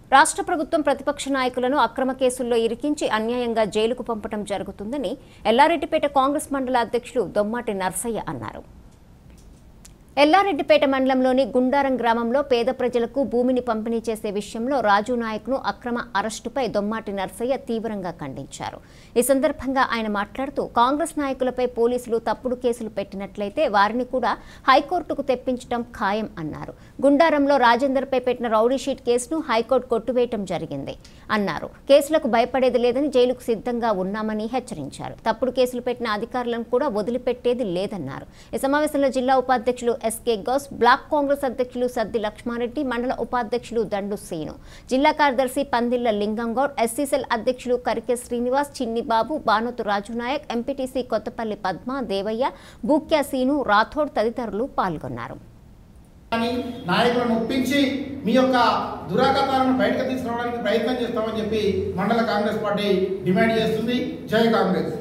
రాష్ట్ర ప్రభుత్వం ప్రతిపక్ష నాయకులను అక్రమ కేసుల్లో ఇరికించి అన్యాయంగా జైలుకు పంపడం జరుగుతుందని ఎల్లారెడ్డిపేట కాంగ్రెస్ మండల అధ్యక్షులు దొమ్మాటి నర్సయ్య అన్నారు ఎల్లారెడ్డిపేట మండలంలోని గుండారం గ్రామంలో పేద ప్రజలకు భూమిని పంపిణీ చేసే విషయంలో రాజు నాయక్ను అక్రమ అరెస్టుపై దొమ్మాటి నర్సయ్య తీవ్రంగా ఖండించారు ఈ సందర్భంగా ఆయన మాట్లాడుతూ కాంగ్రెస్ నాయకులపై పోలీసులు తప్పుడు కేసులు పెట్టినట్లయితే వారిని కూడా హైకోర్టుకు తెప్పించడం ఖాయం అన్నారు గుండారంలో రాజేందర్పై పెట్టిన రౌడీ షీట్ కేసును హైకోర్టు కొట్టువేయటం జరిగింది అన్నారు కేసులకు భయపడేది లేదని జైలుకు సిద్ధంగా ఉన్నామని హెచ్చరించారు తప్పుడు కేసులు పెట్టిన అధికారులను కూడా వదిలిపెట్టేది లేదన్నారు ఈ సమావేశంలో జిల్లా ఉపాధ్యక్షులు ఎస్కే గౌస్ బ్లాక్ కాంగ్రెస్ అధ్యక్షులు సద్ది లక్ష్మారెడ్డి మండల ఉపాధ్యక్షులు దండు సీను జిల్లా కార్యదర్శి పందిళ్ల లింగంగౌడ్ ఎస్సీసెల్ అధ్యక్షులు కరికె శ్రీనివాస్ చిన్నిబాబు బానోతు రాజునాయక్ ఎంపీటీసీ కొత్తపల్లి పద్మ దేవయ్య బూక్యా సీను రాథోడ్ తదితరులు పాల్గొన్నారు కానీ నాయకులను ఒప్పించి మీ యొక్క దురాగతాలను బయటకు తీసుకురావడానికి ప్రయత్నం చేస్తామని చెప్పి మండల కాంగ్రెస్ పార్టీ డిమాండ్ చేస్తుంది జై కాంగ్రెస్